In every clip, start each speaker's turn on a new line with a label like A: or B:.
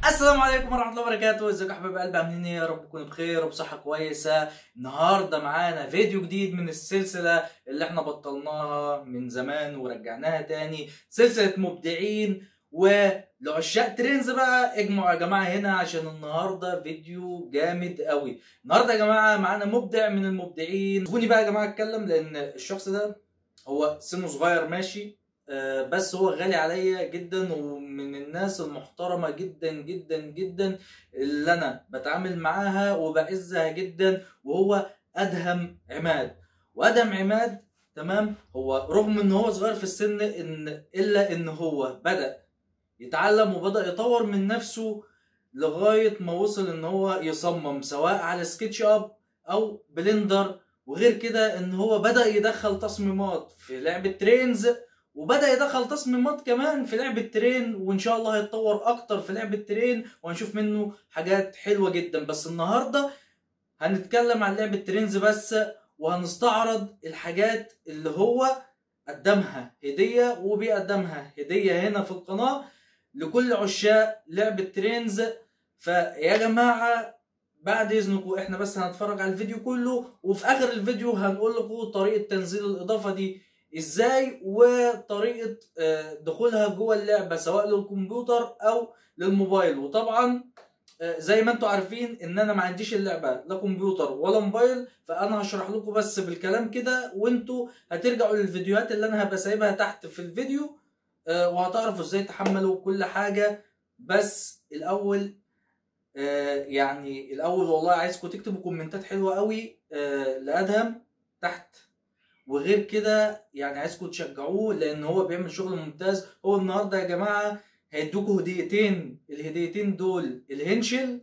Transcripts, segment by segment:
A: السلام عليكم ورحمة الله وبركاته، ازيكم يا حبايب قلبي عاملين ايه؟ يا رب تكونوا بخير وبصحة كويسة، النهاردة معانا فيديو جديد من السلسلة اللي احنا بطلناها من زمان ورجعناها تاني، سلسلة مبدعين ولعشاق ترندز بقى اجمعوا يا جماعة هنا عشان النهاردة فيديو جامد قوي، النهاردة يا جماعة معانا مبدع من المبدعين، سيبوني بقى يا جماعة اتكلم لأن الشخص ده هو سنه صغير ماشي آه، بس هو غالي عليا جدا ومن الناس المحترمة جدا جدا جدا اللي أنا بتعامل معاها وبعزها جدا وهو أدهم عماد وأدهم عماد تمام هو رغم إن هو صغير في السن إن إلا إن هو بدأ يتعلم وبدأ يطور من نفسه لغاية ما وصل إن هو يصمم سواء على سكتش أب أو بلندر وغير كده إن هو بدأ يدخل تصميمات في لعبة ترينز وبدا يدخل تصميمات كمان في لعبه ترين وان شاء الله هيتطور اكتر في لعبه ترين وهنشوف منه حاجات حلوه جدا بس النهارده هنتكلم عن لعبه ترينز بس وهنستعرض الحاجات اللي هو قدمها هديه وبيقدمها هديه هنا في القناه لكل عشاق لعبه ترينز فيا جماعه بعد اذنكم احنا بس هنتفرج على الفيديو كله وفي اخر الفيديو هنقول لكم طريقه تنزيل الاضافه دي ازاي وطريقه آه، دخولها جوه اللعبه سواء للكمبيوتر او للموبايل وطبعا آه، زي ما انتم عارفين ان انا ما عنديش اللعبه لا كمبيوتر ولا موبايل فانا هشرح لكم بس بالكلام كده وانتوا هترجعوا للفيديوهات اللي انا هبقى سايبها تحت في الفيديو آه، وهتعرفوا ازاي تحملوا كل حاجه بس الاول آه، يعني الاول والله عايزكم تكتبوا كومنتات حلوه قوي آه، لادهم تحت وغير كده يعني عايزكم تشجعوه لان هو بيعمل شغل ممتاز هو النهارده يا جماعه هيدوكوا هديتين الهديتين دول الهنشل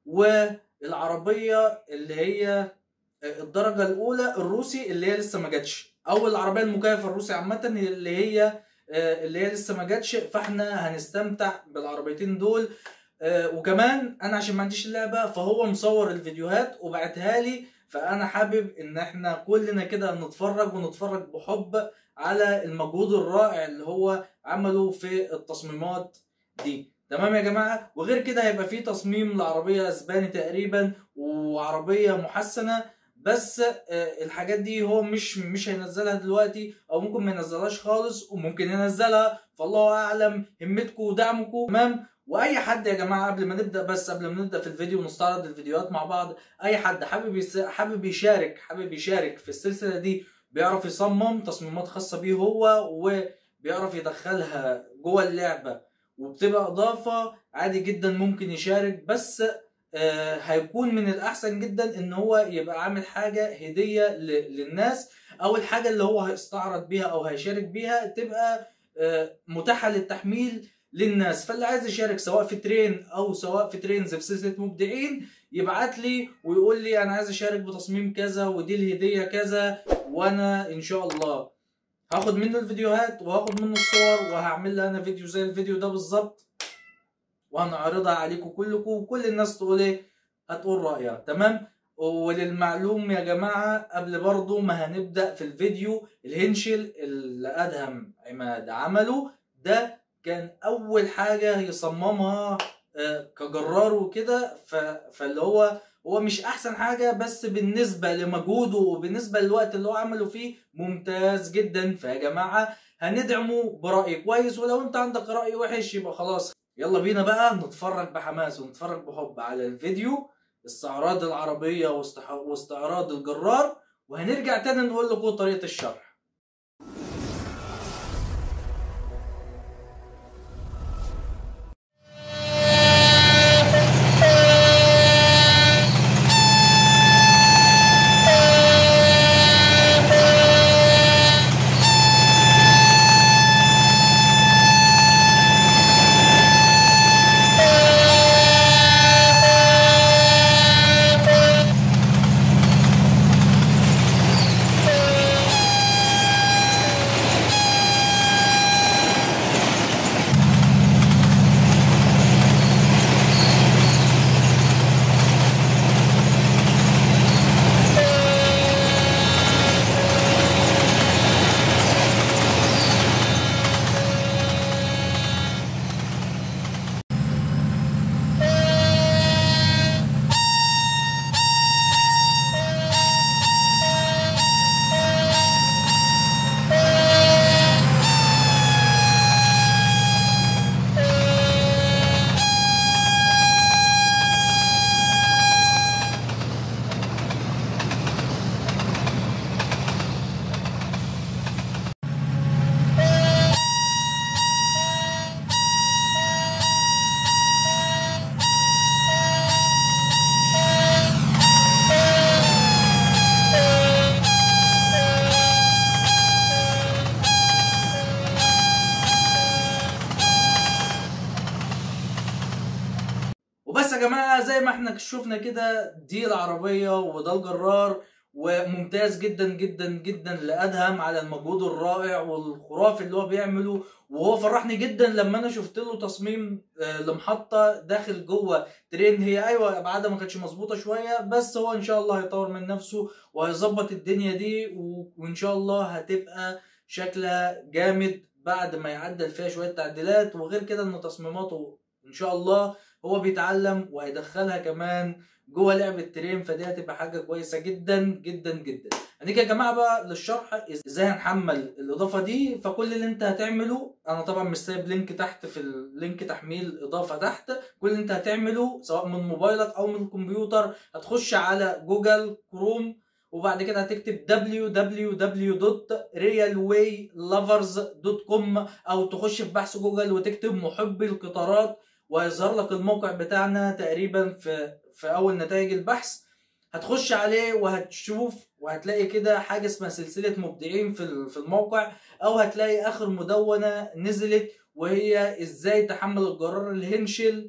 A: والعربيه اللي هي الدرجه الاولى الروسي اللي هي لسه ما جاتش او العربيه المكيفه الروسي عامه اللي هي اللي هي لسه ما جاتش فاحنا هنستمتع بالعربيتين دول آه، وكمان انا عشان ما عنديش اللعبه فهو مصور الفيديوهات وبعتها لي فانا حابب ان احنا كلنا كده نتفرج ونتفرج بحب على المجهود الرائع اللي هو عمله في التصميمات دي تمام يا جماعه وغير كده هيبقى في تصميم لعربيه اسباني تقريبا وعربيه محسنه بس آه، الحاجات دي هو مش مش هينزلها دلوقتي او ممكن ما ينزلهاش خالص وممكن ينزلها فالله اعلم همتكم ودعمكم تمام واي حد يا جماعه قبل ما نبدا بس قبل ما نبدا في الفيديو ونستعرض الفيديوهات مع بعض اي حد حابب يس... حابب يشارك حابب يشارك في السلسله دي بيعرف يصمم تصميمات خاصه بيه هو وبيعرف يدخلها جوه اللعبه وبتبقى اضافه عادي جدا ممكن يشارك بس آه هيكون من الاحسن جدا ان هو يبقى عامل حاجه هديه ل... للناس او الحاجه اللي هو هيستعرض بيها او هيشارك بيها تبقى آه متاحه للتحميل للناس فاللي عايز يشارك سواء في ترين او سواء في ترينز في سلسله مبدعين يبعت لي ويقول لي انا عايز اشارك بتصميم كذا ودي الهديه كذا وانا ان شاء الله هاخد منه الفيديوهات وهاخد منه الصور وهعمل لها انا فيديو زي الفيديو ده بالظبط وهنعرضها عليكم كلكم وكل الناس تقول ايه هتقول رايها تمام وللمعلوم يا جماعه قبل برضو ما هنبدا في الفيديو الهنشل اللي ادهم عماد عمله ده كان اول حاجه يصممها آه، كجرار وكده ف- فاللي هو هو مش احسن حاجه بس بالنسبه لمجهوده وبالنسبه للوقت اللي هو عمله فيه ممتاز جدا فيا جماعه هندعمه براي كويس ولو انت عندك راي وحش يبقى خلاص يلا بينا بقى نتفرج بحماس ونتفرج بحب على الفيديو استعراض العربيه واستح- واستعراض الجرار وهنرجع تاني نقول لكم طريقه الشرح
B: Thank
A: بس يا جماعه زي ما احنا شفنا كده دي العربيه وده الجرار وممتاز جدا جدا جدا لادهم على المجهود الرائع والخرافي اللي هو بيعمله وهو فرحني جدا لما انا شفت له تصميم آه، لمحطه داخل جوه ترين هي ايوه ابعادها ما كانتش مظبوطه شويه بس هو ان شاء الله هيطور من نفسه وهيظبط الدنيا دي و- وان شاء الله هتبقى شكلها جامد بعد ما يعدل فيها شويه تعديلات وغير كده ان تصميماته ان شاء الله هو بيتعلم وهيدخلها كمان جوه لعبه ترين فدي هتبقى حاجه كويسه جدا جدا جدا هنيجي يا جماعه بقى للشرح ازاي هنحمل الاضافه دي فكل اللي انت هتعمله انا طبعا مش سايب لينك تحت في اللينك تحميل اضافه تحت كل اللي انت هتعمله سواء من موبايلك او من الكمبيوتر هتخش على جوجل كروم وبعد كده هتكتب www.realwaylovers.com او تخش في بحث جوجل وتكتب محبي القطارات وهيظهر لك الموقع بتاعنا تقريبا في في اول نتائج البحث هتخش عليه وهتشوف وهتلاقي كده حاجه اسمها سلسله مبدعين في ال- في الموقع او هتلاقي اخر مدونه نزلت وهي ازاي تحمل الجرار الهنشل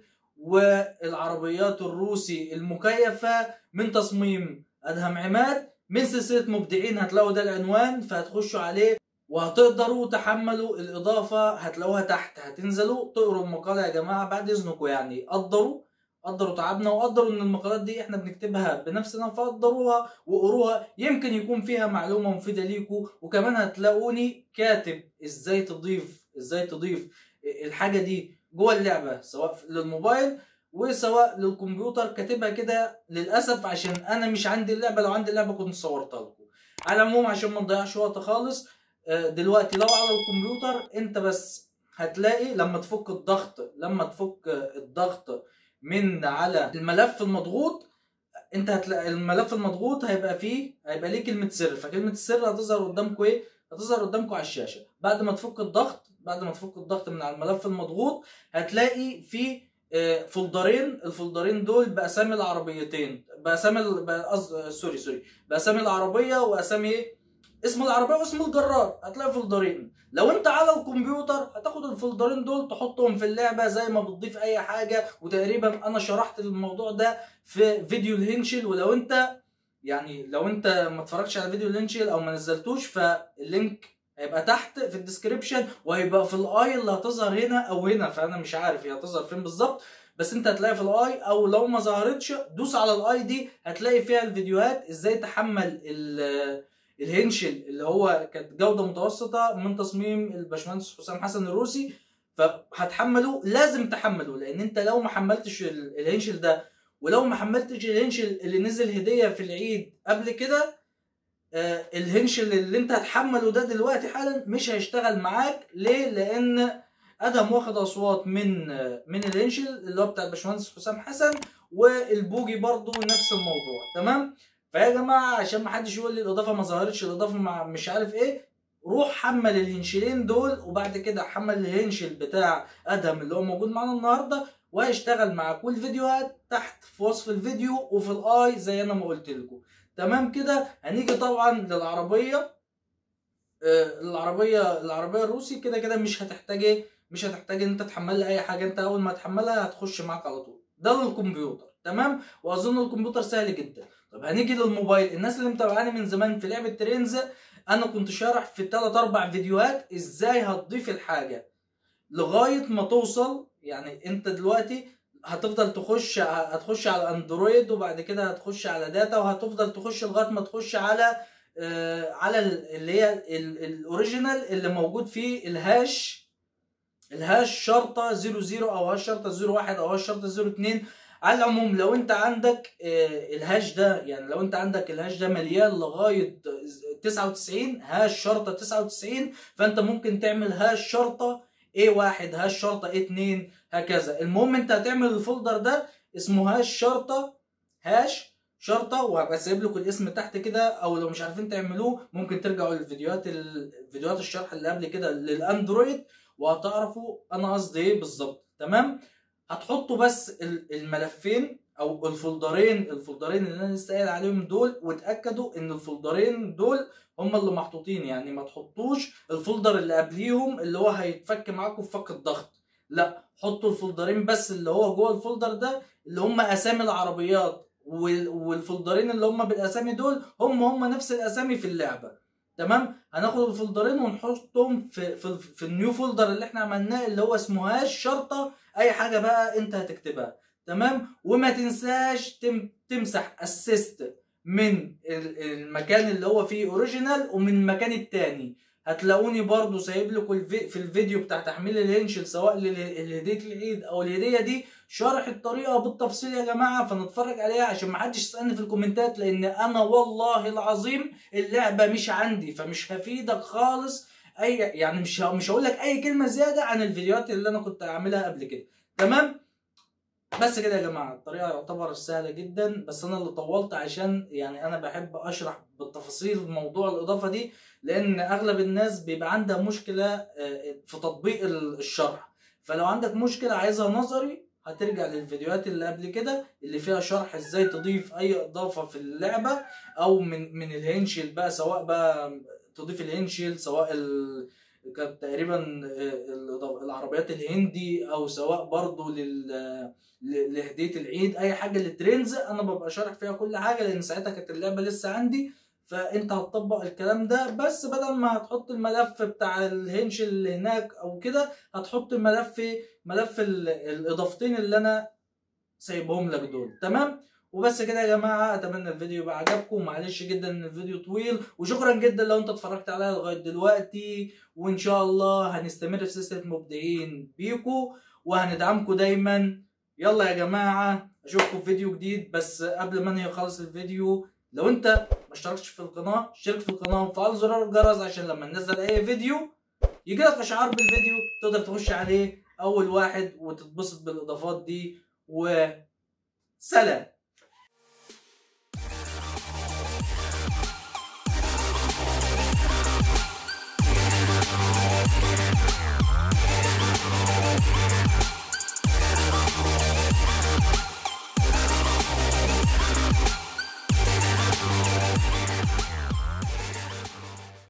A: والعربيات الروسي المكيفه من تصميم ادهم عماد من سلسله مبدعين هتلاقوا ده العنوان فهتخشوا عليه وهتقدروا تحملوا الاضافه هتلاقوها تحت هتنزلوا تقروا المقاله يا جماعه بعد اذنكم يعني قدروا قدروا تعبنا وقدروا ان المقالات دي احنا بنكتبها بنفسنا فقدروها وقروها يمكن يكون فيها معلومه مفيده ليكم وكمان هتلاقوني كاتب ازاي تضيف ازاي تضيف الحاجه دي جوه اللعبه سواء للموبايل وسواء للكمبيوتر كاتبها كده للاسف عشان انا مش عندي اللعبه لو عندي اللعبه كنت صورتها لكم على العموم عشان ما نضيعش وقت خالص آه، دلوقتي لو على الكمبيوتر انت بس هتلاقي لما تفك الضغط لما تفك الضغط من على الملف المضغوط انت هتلاقي الملف المضغوط هيبقى فيه هيبقى ليه كلمه سر فكلمه السر هتظهر قدامكم ايه هتظهر قدامكم على الشاشه بعد ما تفك الضغط بعد ما تفك الضغط من على الملف المضغوط هتلاقي فيه آه، فولدرين الفولدرين دول باسامي العربيتين باسامي ال- بأز... سوري سوري باسامي العربيه واسامي ايه اسم العربيه واسم الجرار هتلاقي فولدرين لو انت على الكمبيوتر هتاخد الفولدرين دول تحطهم في اللعبه زي ما بتضيف اي حاجه وتقريبا انا شرحت الموضوع ده في فيديو الهنشل ولو انت يعني لو انت ما اتفرجتش على فيديو الهنشل او ما نزلتوش فاللينك هيبقى تحت في الديسكريبشن وهيبقى في الاي اللي هتظهر هنا او هنا فانا مش عارف هي هتظهر فين بالظبط بس انت هتلاقي في الاي او لو ما ظهرتش دوس على الاي دي هتلاقي فيها الفيديوهات ازاي تحمل ال- الهنشل اللي هو كانت جوده متوسطه من تصميم الباشمهندس حسام حسن الروسي فهتحمله لازم تحمله لان انت لو ما حملتش ال- الهنشل ده ولو ما حملتش الهنشل اللي نزل هديه في العيد قبل كده آه، الهنشل اللي انت هتحمله ده دلوقتي حالا مش هيشتغل معاك ليه لان ادهم واخد اصوات من آه، من الهنشل اللي هو بتاع الباشمهندس حسام حسن والبوجي برضو نفس الموضوع تمام فيا جماعه عشان ما حدش يقول لي الاضافه ما ظهرتش الاضافه مع مش عارف ايه روح حمل الهنشلين دول وبعد كده حمل الهنشل بتاع ادهم اللي هو موجود معانا النهارده وهيشتغل معاك والفيديوهات تحت في وصف الفيديو وفي الاي زي انا ما قلت لكم تمام كده هنيجي طبعا للعربيه آه، العربيه العربيه الروسي كده كده مش هتحتاج ايه مش هتحتاج ان انت تحمل لها اي حاجه انت اول ما تحملها هتخش معاك على طول ده للكمبيوتر تمام واظن الكمبيوتر سهل جدا طب هنيجي للموبايل الناس اللي متابعاني من زمان في لعبه ترينز انا كنت شارح في 3 4 فيديوهات ازاي هتضيف الحاجه لغايه ما توصل يعني انت دلوقتي هتفضل تخش هتخش على اندرويد وبعد كده هتخش على داتا وهتفضل تخش لغايه ما تخش على آه على ال- اللي هي ال- الاوريجينال اللي موجود فيه الهاش الهاش شرطه 00 او هاش شرطه 01 او هاش شرطه 02 على العموم لو انت عندك آه، الهاش ده يعني لو انت عندك الهاش ده مليان لغايه 99 هاش شرطه 99 فانت ممكن تعمل هاش شرطه A1 هاش شرطه A2 هكذا المهم انت هتعمل الفولدر ده اسمه هاش شرطه هاش شرطه وهبقى سايب لكم الاسم تحت كده او لو مش عارفين تعملوه ممكن ترجعوا للفيديوهات فيديوهات الشرح اللي قبل كده للاندرويد وهتعرفوا انا قصدي ايه بالظبط تمام هتحطوا بس ال- الملفين او الفولدرين الفولدرين اللي انا لسه قايل عليهم دول وتاكدوا ان الفولدرين دول هم اللي محطوطين يعني ما تحطوش الفولدر اللي قبليهم اللي هو هيتفك معاكم في فك الضغط لا حطوا الفولدرين بس اللي هو جوه الفولدر ده اللي هم اسامي العربيات وال- والفولدرين اللي هم بالاسامي دول هم هم نفس الاسامي في اللعبه تمام هناخد الفولدرين ونحطهم في في, في النيو فولدر اللي احنا عملناه اللي هو اسمه هاش شرطه اي حاجه بقى انت هتكتبها تمام وما تنساش تم تمسح اسيست من ال- المكان اللي هو فيه اوريجينال ومن المكان التاني هتلاقوني برضو سايب لكم الفي- في الفيديو بتاع تحميل الهنشل سواء لل- لهديه العيد او الهديه دي شرح الطريقه بالتفصيل يا جماعه فنتفرج عليها عشان ما حدش يسالني في الكومنتات لان انا والله العظيم اللعبه مش عندي فمش هفيدك خالص اي يعني مش ه- مش هقول لك اي كلمه زياده عن الفيديوهات اللي انا كنت عاملها قبل كده تمام بس كده يا جماعه الطريقه يعتبر سهله جدا بس انا اللي طولت عشان يعني انا بحب اشرح بالتفاصيل موضوع الاضافه دي لان اغلب الناس بيبقى عندها مشكله آه، في تطبيق ال- الشرح فلو عندك مشكله عايزها نظري هترجع للفيديوهات اللي قبل كده اللي فيها شرح ازاي تضيف اي اضافه في اللعبه او من من الهنشل بقى سواء بقى تضيف الهنشل سواء ال... كانت تقريبا آه، الإضافة- العربيات الهندي او سواء برضو لل ل- لهديه العيد اي حاجه للترندز انا ببقى شارح فيها كل حاجه لان ساعتها كانت اللعبه لسه عندي فانت هتطبق الكلام ده بس بدل ما هتحط الملف بتاع الهنش اللي هناك او كده هتحط الملف ملف ال- الاضافتين اللي انا سايبهم لك دول تمام وبس كده يا جماعه اتمنى الفيديو يبقى عجبكم معلش جدا ان الفيديو طويل وشكرا جدا لو انت اتفرجت عليا لغايه دلوقتي وان شاء الله هنستمر في سلسله مبدعين بيكو وهندعمكم دايما يلا يا جماعه اشوفكم في فيديو جديد بس قبل ما انهي خالص الفيديو لو انت ما اشتركتش في القناه اشترك في القناه وفعل زرار الجرس عشان لما ننزل اي فيديو يجي لك اشعار بالفيديو تقدر تخش عليه اول واحد وتتبسط بالاضافات دي وسلام